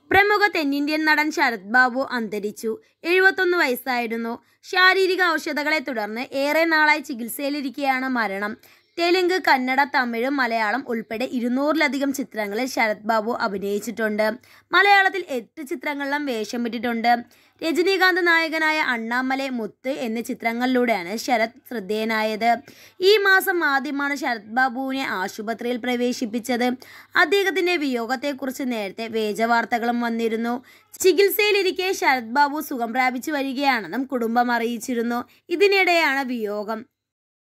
പ്രമുഖ തെന്നിന്ത്യൻ നടൻ ശരത് ബാബു അന്തരിച്ചു എഴുപത്തൊന്ന് വയസ്സായിരുന്നു ശാരീരിക ഔഷധങ്ങളെ തുടർന്ന് ഏറെ നാളായി ചികിത്സയിലിരിക്കെയാണ് മരണം തെലുങ്ക് കന്നഡ തമിഴ് മലയാളം ഉൾപ്പെടെ ഇരുന്നൂറിലധികം ചിത്രങ്ങളിൽ ശരത് ബാബു അഭിനയിച്ചിട്ടുണ്ട് മലയാളത്തിൽ എട്ട് ചിത്രങ്ങളിലും വേഷമിട്ടിട്ടുണ്ട് രജനീകാന്ത് നായകനായ അണ്ണാമലെ മുത്ത് എന്നീ ചിത്രങ്ങളിലൂടെയാണ് ശരത് ശ്രദ്ധേയനായത് ഈ മാസം ആദ്യമാണ് ശരത് ബാബുവിനെ ആശുപത്രിയിൽ പ്രവേശിപ്പിച്ചത് അദ്ദേഹത്തിന്റെ വിയോഗത്തെക്കുറിച്ച് നേരത്തെ വേജവാർത്തകളും വന്നിരുന്നു ചികിത്സയിലിരിക്കെ ശരത് ബാബു സുഖം പ്രാപിച്ചു വരികയാണെന്നും കുടുംബം അറിയിച്ചിരുന്നു ഇതിനിടെയാണ് വിയോഗം